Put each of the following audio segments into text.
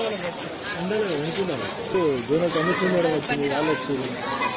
ఉండాలి అనుకున్నాను zonal commission madam వచ్చింది వాళ్ళు వచ్చింది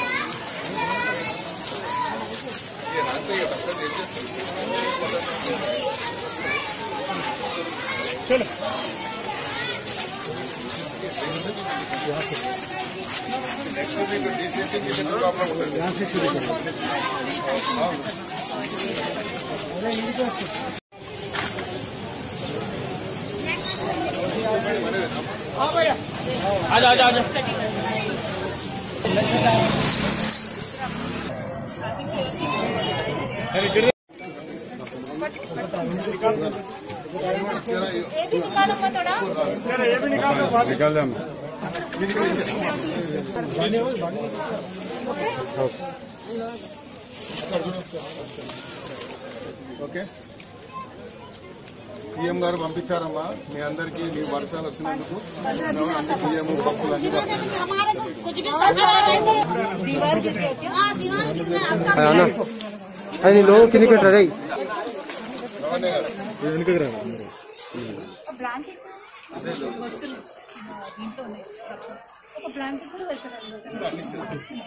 ఓకే సీఎం గారు పంపించారమ్మా మీ అందరికీ మీ వర్షాలు వచ్చినందుకు అన్ని బియ్యం పప్పులు అన్ని పంపించారు. हमारे को कुछ भी सरकार आ रहे थे दीवार गिर गया क्या हाँ दीवार गिर गया आपका అన్న అది నీ లోన్ కిందికి పెట్టరా రేయ్ రవాణా గారు వెనుకకి రా బ్లాంకెట్ వస్తువులు దీంట్లో ఉన్నాయి ఒక బ్లాంకెట్ కూడా వెళ్తారు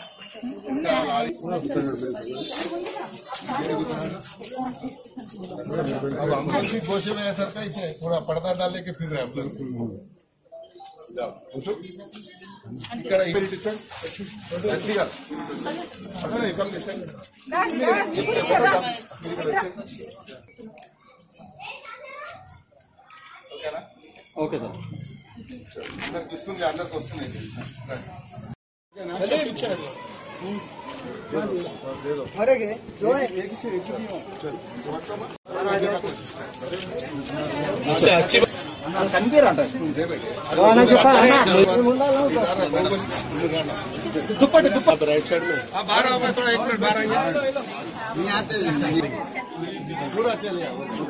अब हम लोग भी गोशे में ऐसा कहीं से पूरा पर्दा डालने के फिर रहे हम लोग जाओ उठो ఇక్కడ ఇక్కడ టీచర్ మంచిగా అదే ఇక్కడ తీసండి ఓకేనా ఓకే సార్ అందరికి ఇస్తుంది అందరికి వస్తుంది ఓకేనా दे भाई రైట్ సైడ్ में हाँ बाहर आओ मैं थोड़ा एक मिनट बाहर आइए पूरा चलिए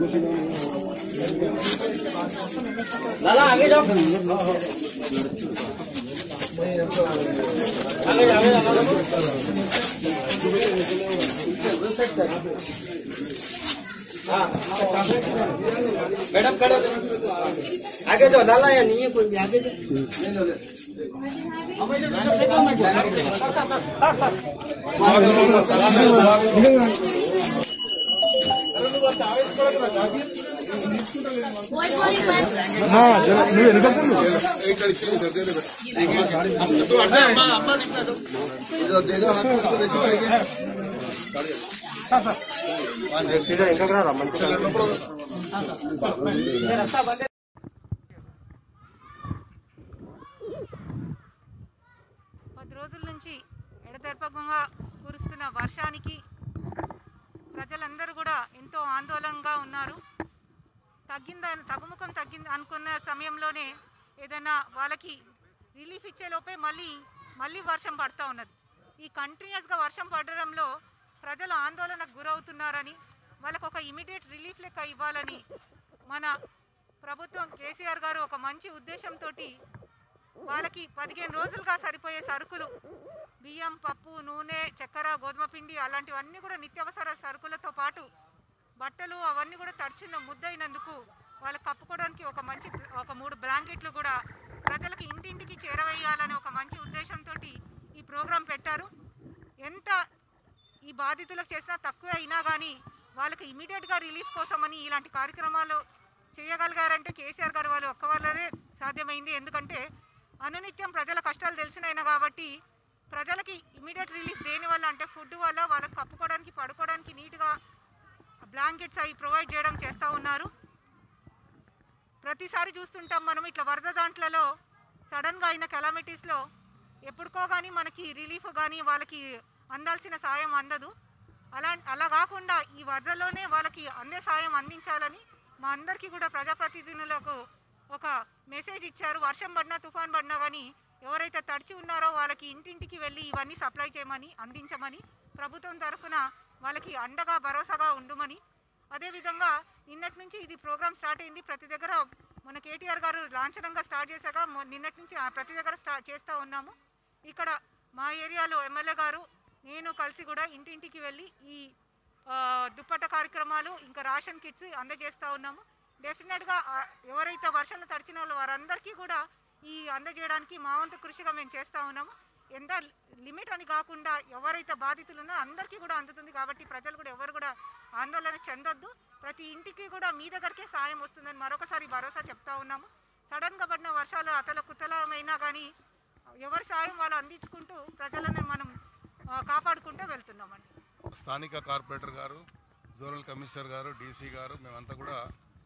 मैडम खड़े आगे जाओ लाला या नहीं है कोई भी आगे जाओ నువ్వు వెనుక एक गाड़ी चलिए सर दे दे बेटा तो अड्डा अम्मा अम्मा दिखना दो इधर दे दो हाथ को वैसे वैसे ఇదో ఇంకా రా మంచి కొద్ది రోజుల నుంచి ఎడతెరపకంగా కురుస్తున్న వర్షానికి ప్రజలందరూ కూడా ఎంతో ఆందోళనగా ఉన్నారు తగ్గింద తగ్గుముఖం తగ్గింది అనుకున్న సమయంలోనే ఏదైనా వాళ్ళకి రిలీఫ్ ఇచ్చే లోపే మళ్ళీ మళ్ళీ వర్షం పడుతూ ఉన్నది ఈ కంటిన్యూస్గా వర్షం పడడంలో ప్రజలు ఆందోళనకు గురవుతున్నారని వాళ్ళకు ఒక ఇమీడియట్ రిలీఫ్ లెక్క ఇవ్వాలని మన ప్రభుత్వం కేసీఆర్ గారు ఒక మంచి ఉద్దేశంతో వాళ్ళకి పదిహేను రోజులుగా సరిపోయే సరుకులు బియ్యం పప్పు నూనె చక్కెర గోధుమ పిండి అలాంటివన్నీ కూడా నిత్యావసర సరుకులతో పాటు బట్టలు అవన్నీ కూడా తడిచిన ముద్దయినందుకు వాళ్ళకి కప్పుకోవడానికి ఒక మంచి ఒక మూడు బ్లాంకెట్లు కూడా ప్రజలకు ఇంటింటికి చేరవేయాలనే ఒక మంచి ఉద్దేశంతో ఈ ప్రోగ్రాం పెట్టారు ఎంత ఈ బాధితులకు చేసినా తక్కువే అయినా కానీ వాళ్ళకి ఇమీడియట్గా రిలీఫ్ కోసమని ఇలాంటి కార్యక్రమాలు చేయగలిగారంటే కేసీఆర్ గారు వాళ్ళు ఒక్క వల్లనే సాధ్యమైంది ఎందుకంటే అనునిత్యం ప్రజల కష్టాలు తెలిసినైనా కాబట్టి ప్రజలకి ఇమీడియట్ రిలీఫ్ దేని వల్ల అంటే ఫుడ్ వల్ల వాళ్ళకి కప్పుకోవడానికి పడుకోవడానికి నీట్గా బ్లాంకెట్స్ అవి ప్రొవైడ్ చేయడం చేస్తూ ఉన్నారు ప్రతిసారి చూస్తుంటాం మనం ఇట్లా వరద దాంట్లలో సడన్గా అయిన కెలామిటీస్లో ఎప్పుడుకో కానీ మనకి రిలీఫ్ కానీ వాళ్ళకి అందాల్సిన సాయం అందదు అలా అలా కాకుండా ఈ వరదలోనే వాళ్ళకి అందే సాయం అందించాలని మా అందరికీ కూడా ప్రజాప్రతినిధులకు ఒక మెసేజ్ ఇచ్చారు వర్షం పడినా తుఫాన్ పడినా కానీ ఎవరైతే తడిచి ఉన్నారో వాళ్ళకి ఇంటింటికి వెళ్ళి ఇవన్నీ సప్లై చేయమని అందించమని ప్రభుత్వం తరఫున వాళ్ళకి అండగా భరోసాగా ఉండుమని అదేవిధంగా నిన్నటి నుంచి ఇది ప్రోగ్రామ్ స్టార్ట్ అయింది ప్రతి దగ్గర మన కేటీఆర్ గారు లాంఛనంగా స్టార్ట్ చేశాక మొ- నిన్నటి నుంచి ఆ ప్రతి దగ్గర స్టార్ట్ చేస్తూ ఉన్నాము ఇక్కడ మా ఏరియాలో ఎమ్మెల్యే గారు నేను కలిసి కూడా ఇంటింటికి వెళ్ళి ఈ ఆ, దుప్పట్ట కార్యక్రమాలు ఇంకా రేషన్ కిట్స్ అందజేస్తూ ఉన్నాము డెఫినెట్గా ఆ, ఎవరైతే వర్షంలో తడిచిన వాళ్ళు వారందరికీ కూడా ఈ అందజేయడానికి మా వంతు కృషిగా మేము చేస్తూ ఉన్నాము ఎంత లిమిట్ అని కాకుండా ఎవరైతే బాధితులు ఉన్నారో అందరికీ కూడా అందుతుంది కాబట్టి ప్రజలు కూడా ఎవరు కూడా ఆందోళన చెందొద్దు ప్రతి ఇంటికి కూడా మీ దగ్గరికే సాయం వస్తుందని మరొకసారి భరోసా చెప్తా ఉన్నాము సడన్గా పడిన వర్షాలు అతల కుతలమైనా కానీ ఎవరి సాయం వాళ్ళు అందించుకుంటూ ప్రజలను మనం ఆ, కాపాడుకుంటూ వెళ్తున్నామండి స్థానిక కార్పొరేటర్ గారు జోనల్ కమిషనర్ గారు డీసీ గారు మేమంతా కూడా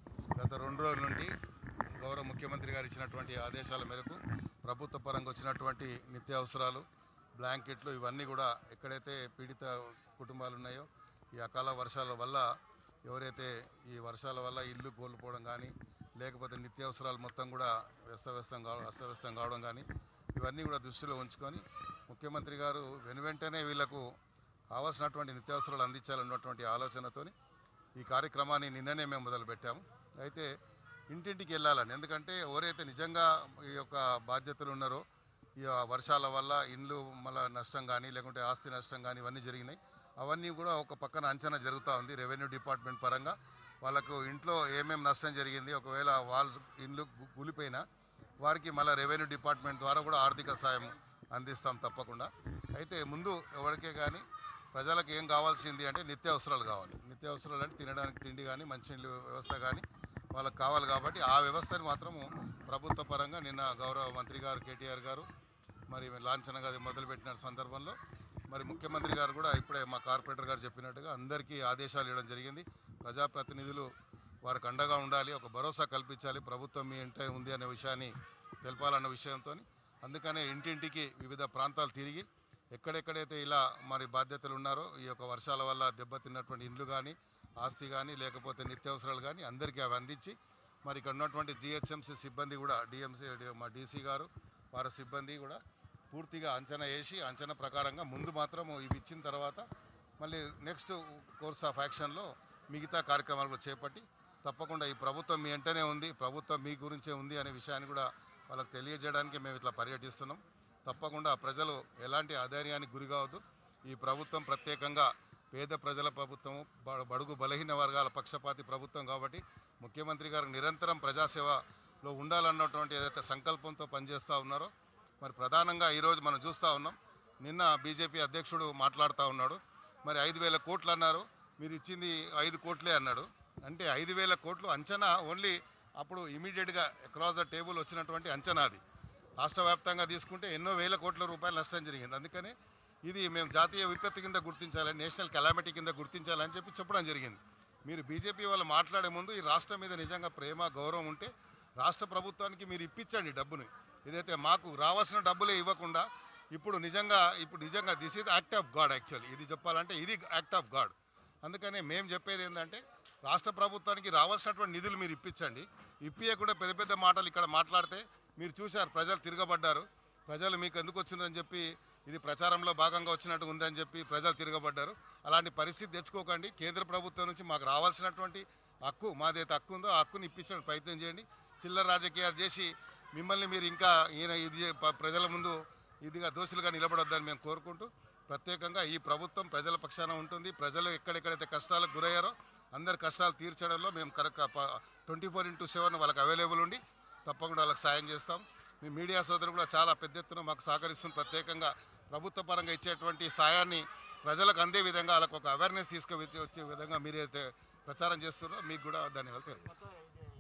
గత రెండు రోజుల నుండి గౌరవ ముఖ్యమంత్రి గారు ఇచ్చినటువంటి ఆదేశాల మేరకు ప్రభుత్వ పరంగా వచ్చినటువంటి నిత్యావసరాలు బ్లాంకెట్లు ఇవన్నీ కూడా ఎక్కడైతే పీడిత కుటుంబాలు ఉన్నాయో ఈ అకాల వర్షాల వల్ల ఎవరైతే ఈ వర్షాల వల్ల ఇల్లు కోల్పోవడం కానీ లేకపోతే నిత్యావసరాలు మొత్తం కూడా వ్యస్తవ్యస్తం కావడం అస్తవ్యస్తం కావడం కానీ ఇవన్నీ కూడా దృష్టిలో ఉంచుకొని ముఖ్యమంత్రి గారు వెను వెంటనే వీళ్లకు కావాల్సినటువంటి నిత్యావసరాలు అందించాలన్నటువంటి ఆలోచనతోని ఈ కార్యక్రమాన్ని నిన్ననే మేము మొదలుపెట్టాము అయితే ఇంటింటికి వెళ్ళాలని ఎందుకంటే ఎవరైతే నిజంగా ఈ యొక్క బాధ్యతలు ఉన్నారో ఈ వర్షాల వల్ల ఇండ్లు మళ్ళీ నష్టం కానీ లేకుంటే ఆస్తి నష్టం కానీ ఇవన్నీ జరిగినాయి అవన్నీ కూడా ఒక పక్కన అంచనా జరుగుతూ ఉంది రెవెన్యూ డిపార్ట్మెంట్ పరంగా వాళ్ళకు ఇంట్లో ఏమేమి నష్టం జరిగింది ఒకవేళ వాళ్ళ ఇండ్లు గు- కూలిపోయినా వారికి మళ్ళీ రెవెన్యూ డిపార్ట్మెంట్ ద్వారా కూడా ఆర్థిక సాయం అందిస్తాం తప్పకుండా అయితే ముందు ఎవరికే కానీ ప్రజలకు ఏం కావాల్సింది అంటే నిత్యావసరాలు కావాలి నిత్యావసరాలు అంటే తినడానికి తిండి కానీ మంచినీళ్ళు వ్యవస్థ కానీ వాళ్ళకి కావాలి కాబట్టి ఆ వ్యవస్థని మాత్రము ప్రభుత్వ పరంగా నిన్న గౌరవ మంత్రి గారు కేటీఆర్ గారు మరి లాంఛనంగా అది మొదలుపెట్టిన సందర్భంలో మరి ముఖ్యమంత్రి గారు కూడా ఇప్పుడే మా కార్పొరేటర్ గారు చెప్పినట్టుగా అందరికీ ఆదేశాలు ఇవ్వడం జరిగింది ప్రజాప్రతినిధులు వారికి అండగా ఉండాలి ఒక భరోసా కల్పించాలి ప్రభుత్వం మీ ఇంటే ఉంది అనే విషయాన్ని తెలపాలన్న విషయంతో అందుకనే ఇంటింటికి వివిధ ప్రాంతాలు తిరిగి ఎక్కడెక్కడైతే ఇలా మరి బాధ్యతలు ఉన్నారో ఈ యొక్క వర్షాల వల్ల దెబ్బతిన్నటువంటి ఇండ్లు కానీ ఆస్తి కానీ లేకపోతే నిత్యావసరాలు కానీ అందరికీ అవి అందించి మరి ఇక్కడ ఉన్నటువంటి జిహెచ్ఎంసీ సిబ్బంది కూడా డిఎంసీ మా డీసీ గారు వారి సిబ్బంది కూడా పూర్తిగా అంచనా వేసి అంచనా ప్రకారంగా ముందు మాత్రం ఇవి ఇచ్చిన తర్వాత మళ్ళీ నెక్స్ట్ కోర్స్ ఆఫ్ యాక్షన్లో మిగతా కార్యక్రమాలు కూడా చేపట్టి తప్పకుండా ఈ ప్రభుత్వం మీ వెంటనే ఉంది ప్రభుత్వం మీ గురించే ఉంది అనే విషయాన్ని కూడా వాళ్ళకి తెలియజేయడానికి మేము ఇట్లా పర్యటిస్తున్నాం తప్పకుండా ప్రజలు ఎలాంటి ఆధైర్యానికి గురి కావద్దు ఈ ప్రభుత్వం ప్రత్యేకంగా పేద ప్రజల ప్రభుత్వం బ- బడుగు బలహీన వర్గాల పక్షపాతి ప్రభుత్వం కాబట్టి ముఖ్యమంత్రి గారు నిరంతరం ప్రజాసేవలో ఉండాలన్నటువంటి ఏదైతే సంకల్పంతో పనిచేస్తూ ఉన్నారో మరి ప్రధానంగా ఈరోజు మనం చూస్తూ ఉన్నాం నిన్న బీజేపీ అధ్యక్షుడు మాట్లాడుతూ ఉన్నాడు మరి ఐదు వేల కోట్లు అన్నారు మీరు ఇచ్చింది ఐదు కోట్లే అన్నాడు అంటే ఐదు వేల కోట్లు అంచనా ఓన్లీ అప్పుడు ఇమీడియట్గా అక్రాస్ ద టేబుల్ వచ్చినటువంటి అంచనా అది రాష్ట్ర వ్యాప్తంగా తీసుకుంటే ఎన్నో వేల కోట్ల రూపాయలు నష్టం జరిగింది అందుకనే ఇది మేము జాతీయ విపత్తు కింద గుర్తించాలని నేషనల్ కెలామిటీ కింద గుర్తించాలని చెప్పి చెప్పడం జరిగింది మీరు బీజేపీ వాళ్ళు మాట్లాడే ముందు ఈ రాష్ట్రం మీద నిజంగా ప్రేమ గౌరవం ఉంటే రాష్ట్ర ప్రభుత్వానికి మీరు ఇప్పించండి డబ్బుని ఏదైతే మాకు రావాల్సిన డబ్బులే ఇవ్వకుండా ఇప్పుడు నిజంగా ఇప్పుడు నిజంగా this is act of God actually ఇది చెప్పాలంటే ఇది యాక్ట్ ఆఫ్ గాడ్ అందుకనే మేము చెప్పేది ఏంటంటే రాష్ట్ర ప్రభుత్వానికి రావాల్సినటువంటి నిధులు మీరు ఇప్పించండి ఇప్పియకుండా పెద్ద పెద్ద మాటలు ఇక్కడ మాట్లాడితే మీరు చూశారు ప్రజలు తిరగబడ్డారు ప్రజలు మీకు ఎందుకు వచ్చిందని చెప్పి ఇది ప్రచారంలో భాగంగా వచ్చినట్టు ఉందని చెప్పి ప్రజలు తిరగబడ్డారు అలాంటి పరిస్థితి తెచ్చుకోకండి కేంద్ర ప్రభుత్వం నుంచి మాకు రావాల్సినటువంటి హక్కు మాదైతే హక్కు ఉందో ఆ హక్కుని ఇప్పించడానికి ప్రయత్నం చేయండి చిల్లర రాజకీయాలు చేసి మిమ్మల్ని మీరు ఇంకా ఈయన ఇది ప- ప్రజల ముందు ఇదిగా దోషులుగా నిలబడొద్దని మేము కోరుకుంటూ ప్రత్యేకంగా ఈ ప్రభుత్వం ప్రజల పక్షాన ఉంటుంది ప్రజలు ఎక్కడెక్కడైతే కష్టాలకు గురయ్యారో అందరి కష్టాలు తీర్చడంలో మేము correct twenty four into seven వాళ్ళకి అవైలబుల్ ఉండి తప్పకుండా వాళ్ళకి సాయం చేస్తాం మీ మీడియా సోదరులు కూడా చాలా పెద్ద ఎత్తున మాకు సహకరిస్తుంది ప్రత్యేకంగా ప్రభుత్వ పరంగా ఇచ్చేటువంటి సాయాన్ని ప్రజలకు అందే విధంగా వాళ్ళకు ఒక అవేర్నెస్ తీసుకువచ్చే వచ్చే విధంగా మీరైతే ప్రచారం చేస్తున్నారో మీకు కూడా ధన్యవాదాలు తెలియజేస్తాం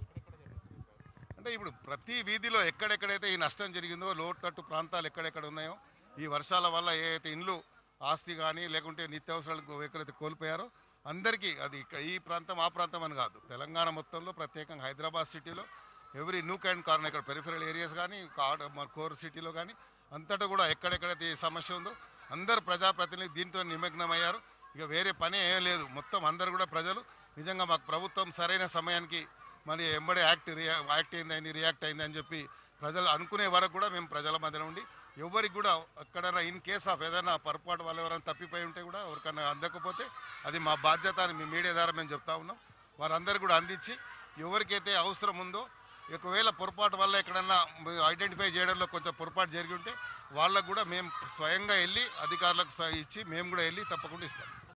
అంటే ఇప్పుడు ప్రతి వీధిలో ఎక్కడెక్కడైతే ఈ నష్టం జరిగిందో లోతట్టు ప్రాంతాలు ఎక్కడెక్కడ ఉన్నాయో ఈ వర్షాల వల్ల ఏదైతే ఇండ్లు ఆస్తి కానీ లేకుంటే నిత్యావసరాలు ఎక్కడైతే కోల్పోయారో అందరికీ అది ఇక్క- ఈ ప్రాంతం ఆ ప్రాంతం అని కాదు తెలంగాణ మొత్తంలో ప్రత్యేకంగా హైదరాబాద్ సిటీలో ఎవ్రీ నూక్ అండ్ కార్నర్ ఇక్కడ పెరిఫరల్ ఏరియాస్ కానీ కోర్ సిటీలో కానీ అంతటా కూడా ఎక్కడెక్కడైతే ఈ సమస్య ఉందో అందరు ప్రజాప్రతినిధి దీంతో నిమగ్నమయ్యారు ఇక వేరే పని ఏం లేదు మొత్తం అందరు కూడా ప్రజలు నిజంగా మాకు ప్రభుత్వం సరైన సమయానికి మరి ఎంబడే యాక్ట్ రియా యాక్ట్ అయిందని రియాక్ట్ అయింది అని చెప్పి ప్రజలు అనుకునే వరకు కూడా మేము ప్రజల మధ్యన ఉండి ఎవరికి కూడా ఎక్కడైనా ఇన్ కేస్ ఆఫ్ ఏదైనా పొరపాటు వాళ్ళు ఎవరైనా తప్పిపోయి ఉంటే కూడా ఎవరికైనా అందకపోతే అది మా బాధ్యత అని మీ మీడియా ద్వారా మేము చెప్తా ఉన్నాం వారందరూ కూడా అందించి ఎవరికైతే అవసరం ఉందో ఒకవేళ పొరపాటు వల్ల ఎక్కడన్నా ఐడెంటిఫై చేయడంలో కొంచెం పొరపాటు జరిగి ఉంటే వాళ్ళకు కూడా మేము స్వయంగా వెళ్ళి అధికారులకు స- ఇచ్చి మేము కూడా వెళ్ళి తప్పకుండా ఇస్తాం